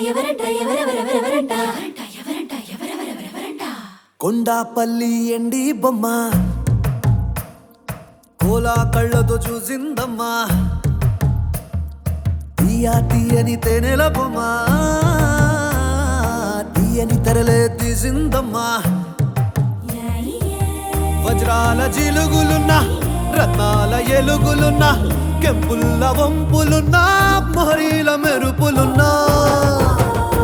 ఎవరంట ఎవరెవరెవరెవరంట ఎవరంట ఎవరెవరెవరెవరంట కొండాపల్లి ఎండి బొమ్మ కోలా కళ్ళతో చూసిందమ్మా తీయా తీయని తేనెల బొమ్మ తీయని తెరలే తీసిందమ్మా వజ్రాల జిలుగులున్న రత్నాల ఎలుగులున్న కెంపుల్ల వంపులున్న మొహరీల మెరుపులున్నా